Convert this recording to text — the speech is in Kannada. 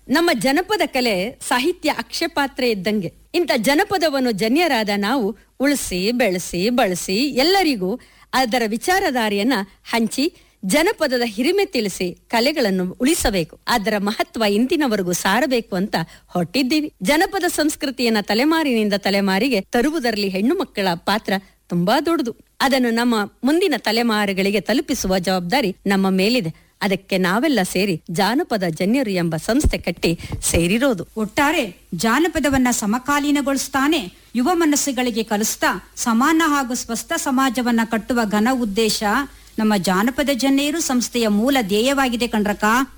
ನಮ್ಮ ಜನಪದ ಕಲೆ ಸಾಹಿತ್ಯ ಅಕ್ಷಪಾತ್ರೆ ಇದ್ದಂಗೆ ಇಂಥ ಜನಪದವನ್ನು ಜನ್ಯರಾದ ನಾವು ಉಳಿಸಿ ಬೆಳೆಸಿ ಬಳಸಿ ಎಲ್ಲರಿಗೂ ಅದರ ವಿಚಾರಧಾರೆಯನ್ನ ಹಂಚಿ ಜನಪದದ ಹಿರಿಮೆ ತಿಳಿಸಿ ಕಲೆಗಳನ್ನು ಉಳಿಸಬೇಕು ಅದರ ಮಹತ್ವ ಇಂದಿನವರೆಗೂ ಸಾರಬೇಕು ಅಂತ ಹೊಟ್ಟಿದ್ದೀವಿ ಜನಪದ ಸಂಸ್ಕೃತಿಯನ್ನ ತಲೆಮಾರಿನಿಂದ ತಲೆಮಾರಿಗೆ ತರುವುದರಲ್ಲಿ ಹೆಣ್ಣು ಮಕ್ಕಳ ಪಾತ್ರ ತುಂಬಾ ದೊಡ್ಡದು ಅದನ್ನು ನಮ್ಮ ಮುಂದಿನ ತಲೆಮಾರುಗಳಿಗೆ ತಲುಪಿಸುವ ಜವಾಬ್ದಾರಿ ನಮ್ಮ ಮೇಲಿದೆ ಅದಕ್ಕೆ ನಾವೆಲ್ಲ ಸೇರಿ ಜಾನಪದ ಜನ್ಯರು ಎಂಬ ಸಂಸ್ಥೆ ಕಟ್ಟಿ ಸೇರಿರೋದು ಒಟ್ಟಾರೆ ಜಾನಪದವನ್ನ ಸಮಕಾಲೀನಗೊಳಿಸ್ತಾನೆ ಯುವ ಮನಸ್ಸುಗಳಿಗೆ ಕಲಿಸ್ತಾ ಸಮಾನ ಹಾಗೂ ಸ್ವಸ್ಥ ಸಮಾಜವನ್ನ ಕಟ್ಟುವ ಘನ ಉದ್ದೇಶ ನಮ್ಮ ಜಾನಪದ ಜನ್ಯರು ಸಂಸ್ಥೆಯ ಮೂಲ ಧ್ಯೇಯವಾಗಿದೆ ಕಣ್ರಕ್ಕ